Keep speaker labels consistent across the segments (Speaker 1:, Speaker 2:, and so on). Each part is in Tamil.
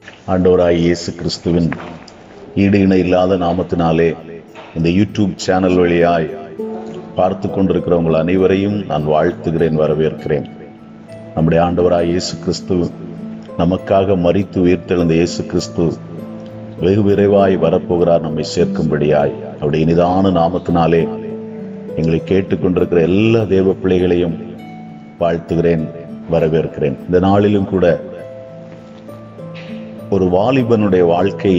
Speaker 1: ஆண்டவராய் இயேசு கிறிஸ்துவின் ஈடு இணை இல்லாத நாமத்தினாலே இந்த யூடியூப் சேனல் வழியாய் பார்த்து கொண்டிருக்கிற உங்கள் அனைவரையும் நான் வாழ்த்துகிறேன் வரவேற்கிறேன் நம்முடைய ஆண்டவராய் இயேசு கிறிஸ்து நமக்காக மறித்து உயிர்த்தெழுந்த இயேசு கிறிஸ்து வெகு விரைவாய் வரப்போகிறார் நம்மை சேர்க்கும்படியாய் அவருடைய இனிதான நாமத்தினாலே எங்களை கேட்டுக்கொண்டிருக்கிற எல்லா தேவ பிள்ளைகளையும் வாழ்த்துகிறேன் வரவேற்கிறேன் இந்த நாளிலும் கூட ஒரு வாலிபனுடைய வாழ்க்கை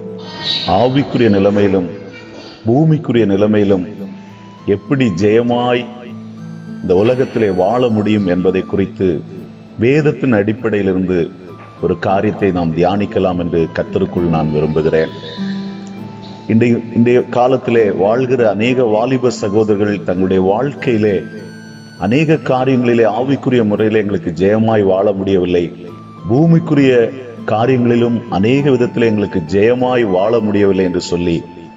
Speaker 1: ஆவிக்குரிய நிலைமையிலும் பூமிக்குரிய நிலைமையிலும் எப்படி ஜெயமாய் இந்த உலகத்திலே வாழ முடியும் என்பதை குறித்து வேதத்தின் அடிப்படையிலிருந்து ஒரு காரியத்தை நாம் தியானிக்கலாம் என்று கத்தருக்குள் நான் விரும்புகிறேன் இன்றைய இன்றைய காலத்திலே வாழ்கிற அநேக வாலிப சகோதரர்கள் தங்களுடைய வாழ்க்கையிலே அநேக காரியங்களிலே ஆவிக்குரிய முறையிலே எங்களுக்கு ஜெயமாய் வாழ முடியவில்லை பூமிக்குரிய காரியங்களிலும் அநேக விதத்திலே எங்களுக்கு ஜெயமாய் வாழ முடியவில்லை என்று சொல்லி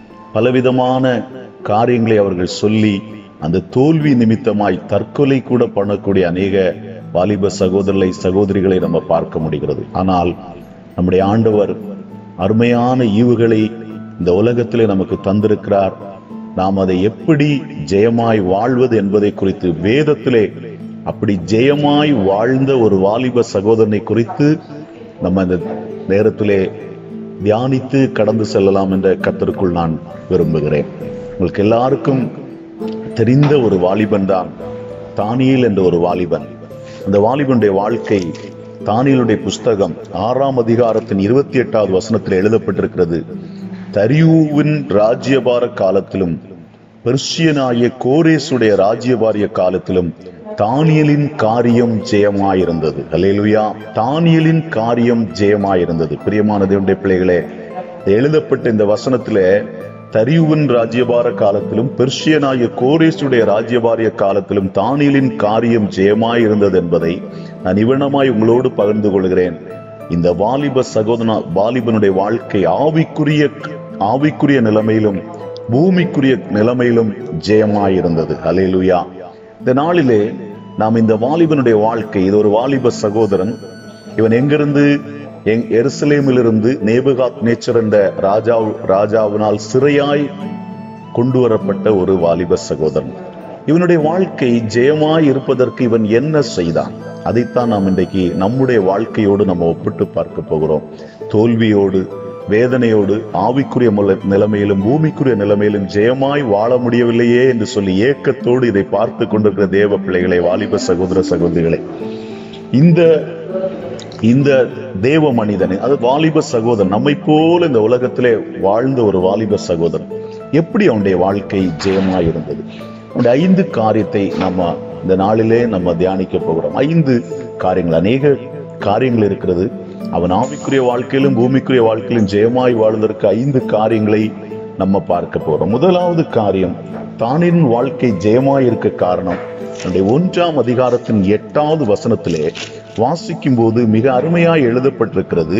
Speaker 1: பலவிதமான காரியங்களை அவர்கள் சொல்லி அந்த தோல்வி நிமித்தமாய் தற்கொலை கூட பண்ணக்கூடிய அநேக வாலிப சகோதரர்களை சகோதரிகளை நம்ம பார்க்க முடிகிறது ஆனால் நம்முடைய ஆண்டவர் அருமையான ஈவுகளை இந்த உலகத்திலே நமக்கு தந்திருக்கிறார் நாம் அதை எப்படி ஜெயமாய் வாழ்வது என்பதை குறித்து வேதத்திலே அப்படி ஜெயமாய் வாழ்ந்த ஒரு வாலிப சகோதரனை குறித்து நம்ம இந்த நேரத்திலே தியானித்து கடந்து செல்லலாம் என்ற கத்தருக்குள் நான் விரும்புகிறேன் உங்களுக்கு எல்லாருக்கும் தெரிந்த ஒரு வாலிபன் தான் தானியல் என்ற ஒரு வாலிபன் அந்த வாலிபனுடைய வாழ்க்கை தானியலுடைய புஸ்தகம் ஆறாம் அதிகாரத்தின் இருபத்தி எட்டாவது வசனத்தில் எழுதப்பட்டிருக்கிறது தரியூவின் ராஜ்யபார காலத்திலும் பெர்ஷியனாகிய கோரேசுடைய ராஜ்யபாரிய காலத்திலும் தானியலின் காரியம் ஜெயமாயிருந்தது அல்லேலுயா தானியலின் காரியம் ஜெயமாயிருந்தது பிரியமான தேவனுடைய பிள்ளைகளே எழுதப்பட்ட இந்த வசனத்திலே தரியுவின் ராஜ்யபார காலத்திலும் பெர்ஷியனாகிய கோரேசுடைய ராஜ்யபாரிய காலத்திலும் தானியலின் காரியம் ஜெயமாயிருந்தது என்பதை நான் இவனமாய் உங்களோடு பகிர்ந்து கொள்கிறேன் இந்த வாலிப சகோதரா வாலிபனுடைய வாழ்க்கை ஆவிக்குரிய ஆவிக்குரிய நிலைமையிலும் பூமிக்குரிய நிலைமையிலும் ஜெயமாயிருந்தது அலேலுயா இந்த நாளிலே நாம் இந்த வாலிபனுடைய வாழ்க்கை இது ஒரு வாலிப சகோதரன் இவன் எங்கிருந்து எங் எருசலேமிலிருந்து நேபுகாத் நேச்சர் என்ற ராஜா ராஜாவினால் சிறையாய் கொண்டு வரப்பட்ட ஒரு வாலிப சகோதரன் இவனுடைய வாழ்க்கை ஜெயமாய் இருப்பதற்கு இவன் என்ன செய்தான் அதைத்தான் நாம் இன்றைக்கு நம்முடைய வாழ்க்கையோடு நம்ம ஒப்பிட்டு பார்க்க போகிறோம் தோல்வியோடு வேதனையோடு ஆவிக்குரிய முல- நிலைமையிலும் பூமிக்குரிய நிலைமையிலும் ஜெயமாய் வாழ முடியவில்லையே என்று சொல்லி ஏக்கத்தோடு இதை பார்த்து கொண்டிருக்கிற தேவ பிள்ளைகளை வாலிப சகோதர சகோதரிகளை இந்த இந்த தேவ மனிதனை அது வாலிப சகோதரன் நம்மை போல இந்த உலகத்திலே வாழ்ந்த ஒரு வாலிப சகோதரன் எப்படி அவனுடைய வாழ்க்கை ஜெயமாய் இருந்தது அவனுடைய ஐந்து காரியத்தை நம்ம இந்த நாளிலே நம்ம தியானிக்க போகிறோம் ஐந்து காரியங்கள் அநேக காரியங்கள் இருக்கிறது அவன் ஆவிக்குரிய வாழ்க்கையிலும் பூமிக்குரிய வாழ்க்கையிலும் ஜெயமாய் வாழ்வதற்கு ஐந்து காரியங்களை நம்ம பார்க்க போறோம் முதலாவது காரியம் தானின் வாழ்க்கை ஜெயமாய் இருக்க காரணம் தன்னுடைய ஒன்றாம் அதிகாரத்தின் எட்டாவது வசனத்திலே வாசிக்கும் போது மிக அருமையாய் எழுதப்பட்டிருக்கிறது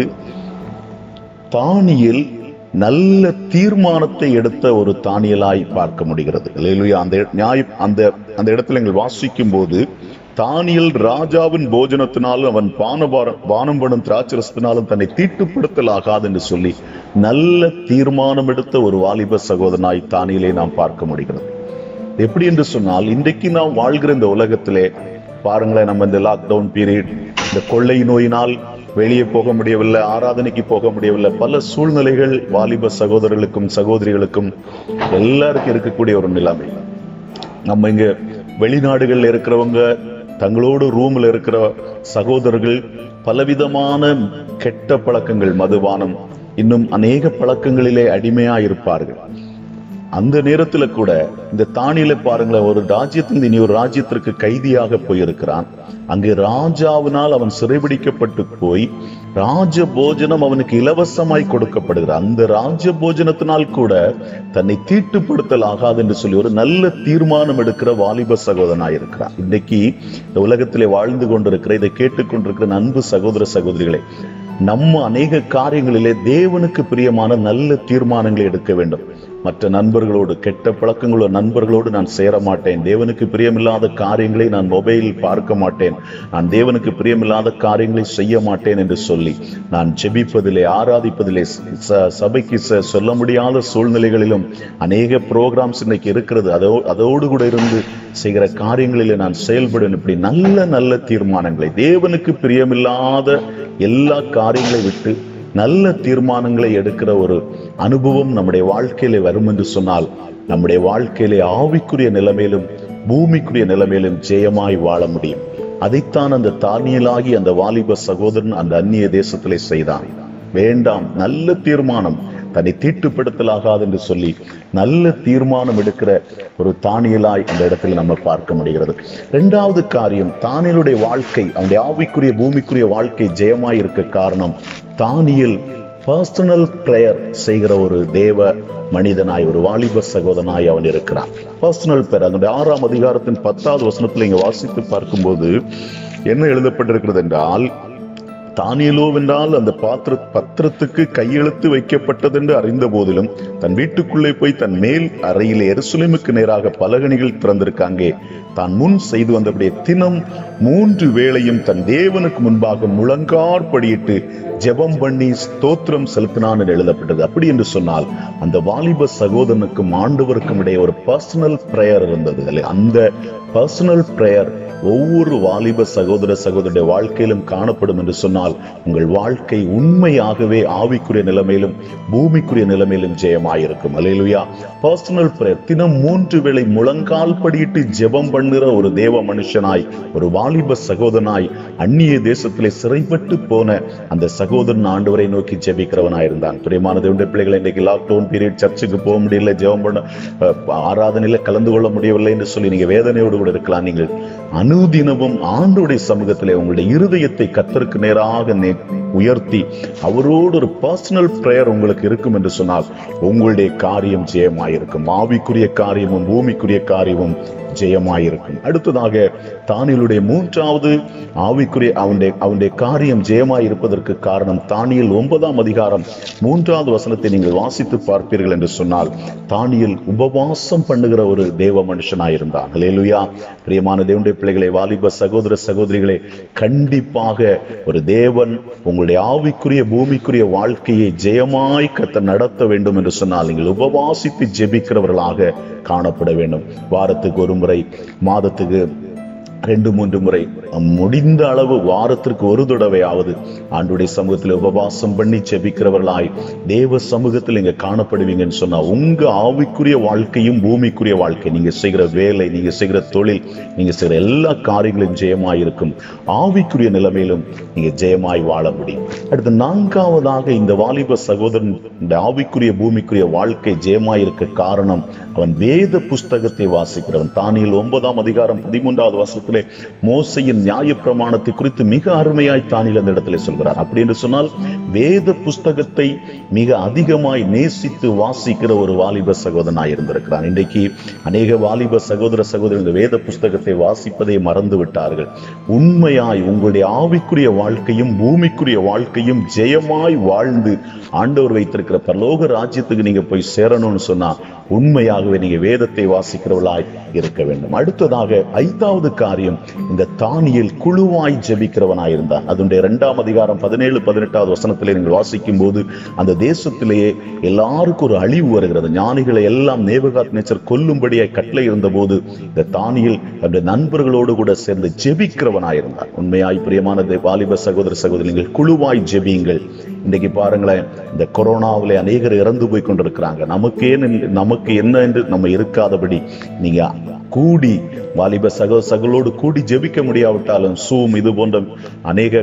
Speaker 1: தானியல் நல்ல தீர்மானத்தை எடுத்த ஒரு தானியலாய் பார்க்க முடிகிறது அல்லேலூயா அந்த நியாய அந்த அந்த இடத்துல நீங்கள் வாசிக்கும் போது தானியல் ராஜாவின் போஜனத்தினாலும் அவன் பானபார பானம் பண்ணும் திராட்சரசத்தினாலும் தன்னை தீட்டுப்படுத்தல் ஆகாது என்று சொல்லி நல்ல தீர்மானம் எடுத்த ஒரு வாலிப சகோதரனாய் தானியலை நாம் பார்க்க முடிகிறது எப்படி என்று சொன்னால் இன்றைக்கு நாம் வாழ்கிற இந்த உலகத்திலே பாருங்களேன் நம்ம இந்த லாக்டவுன் பீரியட் இந்த கொள்ளை நோயினால் வெளியே போக முடியவில்லை ஆராதனைக்கு போக முடியவில்லை பல சூழ்நிலைகள் வாலிப சகோதரர்களுக்கும் சகோதரிகளுக்கும் எல்லாருக்கும் இருக்கக்கூடிய ஒரு நிலைமை நம்ம இங்க வெளிநாடுகள்ல இருக்கிறவங்க தங்களோடு ரூம்ல இருக்கிற சகோதரர்கள் பலவிதமான கெட்ட பழக்கங்கள் மதுபானம் இன்னும் அநேக பழக்கங்களிலே அடிமையா இருப்பார்கள் அந்த நேரத்துல கூட இந்த தானியில பாருங்களேன் ஒரு ராஜ்யத்திலிருந்து இனி ஒரு ராஜ்யத்திற்கு கைதியாக போயிருக்கிறான் அங்கே ராஜாவினால் அவன் சிறைபிடிக்கப்பட்டு போய் ராஜ போஜனம் அவனுக்கு இலவசமாய் கொடுக்கப்படுகிற அந்த ராஜ போஜனத்தினால் கூட தன்னை தீட்டுப்படுத்தல் ஆகாது என்று சொல்லி ஒரு நல்ல தீர்மானம் எடுக்கிற வாலிப சகோதரனாய் இருக்கிறான் இன்னைக்கு இந்த உலகத்திலே வாழ்ந்து கொண்டிருக்கிற இதை கேட்டுக்கொண்டிருக்கிற அன்பு சகோதர சகோதரிகளே நம்ம அநேக காரியங்களிலே தேவனுக்கு பிரியமான நல்ல தீர்மானங்களை எடுக்க வேண்டும் மற்ற நண்பர்களோடு கெட்ட பழக்கங்களோ நண்பர்களோடு நான் சேர மாட்டேன் தேவனுக்கு பிரியமில்லாத காரியங்களை நான் மொபைலில் பார்க்க மாட்டேன் நான் தேவனுக்கு பிரியமில்லாத காரியங்களை செய்ய மாட்டேன் என்று சொல்லி நான் ஜெபிப்பதிலே ஆராதிப்பதிலே ச- சபைக்கு ச- சொல்ல முடியாத சூழ்நிலைகளிலும் அநேக ப்ரோக்ராம்ஸ் இன்னைக்கு இருக்கிறது அதோ அதோடு கூட இருந்து செய்கிற காரியங்களிலே நான் செயல்படுவேன் இப்படி நல்ல நல்ல தீர்மானங்களை தேவனுக்கு பிரியமில்லாத எல்லா காரியங்களை விட்டு நல்ல தீர்மானங்களை எடுக்கிற ஒரு அனுபவம் நம்முடைய வாழ்க்கையிலே வரும் என்று சொன்னால் நம்முடைய வாழ்க்கையிலே ஆவிக்குரிய நிலைமையிலும் பூமிக்குரிய நிலைமையிலும் ஜெயமாய் வாழ முடியும் அதைத்தான் அந்த தானியலாகி அந்த வாலிப சகோதரன் அந்த அந்நிய தேசத்திலே செய்தான் வேண்டாம் நல்ல தீர்மானம் தன்னை தீட்டுப்படுத்தலாகாது என்று சொல்லி நல்ல தீர்மானம் எடுக்கிற ஒரு தானியலாய் அந்த இடத்தில் நம்ம பார்க்க முடிகிறது இரண்டாவது காரியம் தானியலுடைய வாழ்க்கை அவனுடைய ஆவிக்குரிய பூமிக்குரிய வாழ்க்கை ஜெயமாய் இருக்க காரணம் தானியல் பர்சனல் பிரேயர் செய்கிற ஒரு தேவ மனிதனாய் ஒரு வாலிப சகோதரனாய் அவன் இருக்கிறான் பர்சனல் பிரேயர் அதனுடைய ஆறாம் அதிகாரத்தின் பத்தாவது வசனத்தில் இங்க வாசித்து பார்க்கும்போது என்ன எழுதப்பட்டிருக்கிறது என்றால் தானியலோவென்றால் அந்த பாத்திர பத்திரத்துக்கு கையெழுத்து வைக்கப்பட்டது என்று அறிந்த போதிலும் தன் வீட்டுக்குள்ளே போய் தன் மேல் அறையிலே எருசலேமுக்கு நேராக பலகணிகள் திறந்திருக்காங்கே தான் முன் செய்து வந்தபடியே தினம் மூன்று வேளையும் தன் தேவனுக்கு முன்பாக முழங்கார்படியிட்டு ஜெபம் பண்ணி ஸ்தோத்திரம் செலுத்தினான் என்று எழுதப்பட்டது அப்படி என்று சொன்னால் அந்த வாலிப சகோதரனுக்கும் ஆண்டவருக்கும் இடையே ஒரு பர்சனல் பிரேயர் இருந்தது இல்லை? அந்த பர்சனல் பிரேயர் ஒவ்வொரு வாலிப சகோதர சகோதரிய வாழ்க்கையிலும் காணப்படும் என்று சொன்னால் உங்கள் வாழ்க்கை உண்மையாகவே ஆவிக்குரிய நிலைமையிலும் பூமிக்குரிய நிலைமையிலும் ஜெயமாயிருக்கும் அல்லேலூயா பர்சனல் பிரேயர் தினம் மூன்று வேளை முழங்கால் படியிட்டு ஜெபம் பண்ணுகிற ஒரு தேவ மனுஷனாய் ஒரு வாலிப சகோதரனாய் அந்நிய தேசத்திலே சிறைப்பட்டு போன அந்த சகோதரன் ஆண்டவரை நோக்கி ஜெபிக்கிறவனாய் இருந்தான் பிரியமான தேவனுடைய பிள்ளைகளை இன்னைக்கு லாக்டவுன் பீரியட் சர்ச்சுக்கு போக முடியல ஜெபம் பண்ண அஹ், ஆராதனையில கலந்து கொள்ள முடியவில்லை என்று சொல்லி நீங்க வேதனையோடு கூட இருக்கலாம் நீங்கள் அனுதினமும் ஆண்டோடைய சமூகத்திலே உங்களுடைய இருதயத்தை கத்தருக்கு நேராக நே- உயர்த்தி அவரோடு ஒரு பர்சனல் பிரேயர் உங்களுக்கு இருக்கும் என்று சொன்னால் உங்களுடைய காரியம் ஜெயமாயிருக்கும் ஆவிக்குரிய காரியமும் பூமிக்குரிய காரியமும் ஜெயமாயிருக்கும் அடுத்ததாக தானியலுடைய மூன்றாவது ஆவிக்குரிய அவனுடைய அவனுடைய காரியம் ஜெயமாயிருப்பதற்கு காரணம் தானியல் ஒன்பதாம் அதிகாரம் மூன்றாவது வசனத்தை நீங்கள் வாசித்து பார்ப்பீர்கள் என்று சொன்னால் தானியல் உபவாசம் பண்ணுகிற ஒரு தேவ மனுஷனாயிருந்தான் ஹalleluya பிரியமான தேவனுடைய பிள்ளைகளை வாலிப சகோதர சகோதரிகளே கண்டிப்பாக ஒரு தேவன் உங்களுடைய ஆவிக்குரிய பூமிக்குரிய வாழ்க்கையை ஜெயமாய் கத்த நடத்த வேண்டும் என்று சொன்னால் நீங்கள் உபவாசித்து ஜெபிக்கிறவர்களாக காணப்பட வேண்டும் வாரத்துக்கு ஒரு முறை மாதத்துக்கு ரெண்டு மூன்று முறை முடிந்த அளவு வாரத்திற்கு ஒரு தடவையாவது ஆண்டுடைய சமூகத்தில் உபவாசம் பண்ணி செபிக்கிறவர்களாய் தேவ சமூகத்தில் நீங்க காணப்படுவீங்கன்னு சொன்னா உங்க ஆவிக்குரிய வாழ்க்கையும் பூமிக்குரிய வாழ்க்கை நீங்க செய்கிற வேலை நீங்க செய்கிற தொழில் நீங்க செய்கிற எல்லா காரியங்களும் ஜெயமாய் இருக்கும் ஆவிக்குரிய நிலைமையிலும் நீங்க ஜெயமாய் வாழ முடியும் அடுத்து நான்காவதாக இந்த வாலிப சகோதரன் இந்த ஆவிக்குரிய பூமிக்குரிய வாழ்க்கை ஜெயமாய் இருக்க காரணம் அவன் வேத புஸ்தகத்தை வாசிக்கிறவன் தானியல் ஒன்பதாம் அதிகாரம் பதிமூன்றாவது வருஷத்திலே மோசையின் நியாய பிரமாணத்தை குறித்து மிக அருமையாய் தானியல் அந்த இடத்திலே சொல்கிறார் அப்படி என்று சொன்னால் வேத புஸ்தகத்தை மிக அதிகமாய் நேசித்து வாசிக்கிற ஒரு வாலிப சகோதரனாய் இருந்திருக்கிறான் இன்றைக்கு அநேக வாலிப சகோதர சகோதரர் இந்த வேத புஸ்தகத்தை வாசிப்பதை மறந்து விட்டார்கள் உண்மையாய் உங்களுடைய ஆவிக்குரிய வாழ்க்கையும் பூமிக்குரிய வாழ்க்கையும் ஜெயமாய் வாழ்ந்து ஆண்டவர் வைத்திருக்கிற பரலோக ராஜ்யத்துக்கு நீங்க போய் சேரணும்னு சொன்னா உண்மையாகவே நீங்க வேதத்தை வாசிக்கிறவர்களாய் இருக்க வேண்டும் அடுத்ததாக ஐந்தாவது காரியம் இந்த தானியல் குழுவாய் ஜெபிக்கிறவனாய் இருந்தான் அதனுடைய இரண்டாம் அதிகாரம் பதினேழு பதினெட்டாவது வசனத்திலே நீங்கள் வாசிக்கும் போது அந்த தேசத்திலேயே எல்லாருக்கும் ஒரு அழிவு வருகிறது ஞானிகளை எல்லாம் நேபகாத் நேச்சர் கொல்லும்படியாய் கட்டளை இருந்தபோது இந்த தானியல் அவருடைய நண்பர்களோடு கூட சேர்ந்து ஜெபிக்கிறவனாய் இருந்தான் உண்மையாய் பிரியமான தே- வாலிப சகோதர சகோதரிகள் குழுவாய் ஜெபியுங்கள் இன்னைக்கு பாருங்களேன் இந்த கொரோனாவிலே அநேகர் இறந்து போய் கொண்டிருக்கிறாங்க நமக்கு ஏன் என்று- நமக்கு என்ன என்று நம்ம இருக்காதபடி நீங்க கூடி வாலிப சகோ சகலோடு கூடி ஜெபிக்க முடியாவிட்டாலும் சூம் இது போன்ற அநேக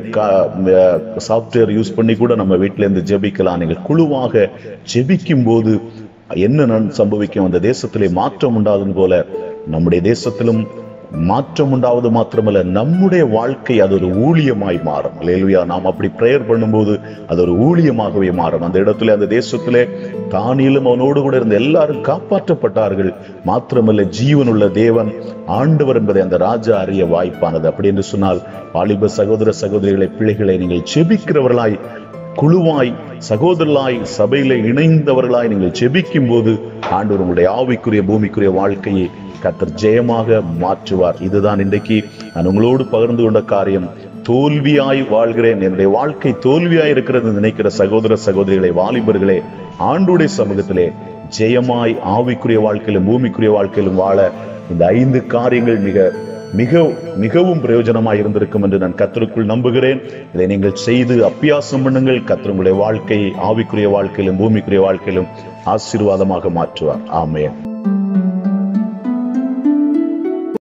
Speaker 1: சாஃப்ட்வேர் யூஸ் பண்ணி கூட நம்ம வீட்டில இருந்து ஜெபிக்கலாம் நீங்கள் குழுவாக ஜெபிக்கும் போது என்ன நன்- சம்பவிக்கும் அந்த தேசத்திலே மாற்றம் உண்டாகும் போல நம்முடைய தேசத்திலும் மாற்றம் உண்டாவது மாத்திரமல்ல நம்முடைய வாழ்க்கை அது ஒரு ஊழியமாய் மாறும் லேலுயா நாம் அப்படி பிரேயர் பண்ணும்போது அது ஒரு ஊழியமாகவே மாறும் அந்த இடத்துல அந்த தேசத்திலே தானியிலும் அவனோடு கூட இருந்த எல்லாரும் காப்பாற்றப்பட்டார்கள் மாத்திரமல்ல ஜீவனுள்ள தேவன் ஆண்டவர் என்பதை அந்த ராஜா அறிய வாய்ப்பானது அப்படி என்று சொன்னால் வாலிப சகோதர சகோதரிகளை பிள்ளைகளை நீங்கள் செபிக்கிறவர்களாய் குழுவாய் சகோதரலாய் சபையில இணைந்தவர்களாய் நீங்கள் ஜெபிக்கும் போது ஆண்டவர் உங்களுடைய ஆவிக்குரிய பூமிக்குரிய வாழ்க்கையை கத்தர் ஜெயமாக மாற்றுவார் இதுதான் இன்றைக்கு நான் உங்களோடு பகிர்ந்து கொண்ட காரியம் தோல்வியாய் வாழ்கிறேன் என்னுடைய வாழ்க்கை தோல்வியாய் இருக்கிறது நினைக்கிற சகோதர சகோதரிகளை வாலிபர்களே ஆண்டுடைய சமூகத்திலே ஜெயமாய் ஆவிக்குரிய வாழ்க்கையிலும் பூமிக்குரிய வாழ்க்கையிலும் வாழ இந்த ஐந்து காரியங்கள் மிக மிக மிகவும் பிரயோஜனமாய் இருந்திருக்கும் என்று நான் கத்தருக்குள் நம்புகிறேன் இதை நீங்கள் செய்து அப்பியாசம் பண்ணுங்கள் கத்தர் உங்களுடைய வாழ்க்கையை ஆவிக்குரிய வாழ்க்கையிலும் பூமிக்குரிய வாழ்க்கையிலும் ஆசீர்வாதமாக மாற்றுவார் ஆமென்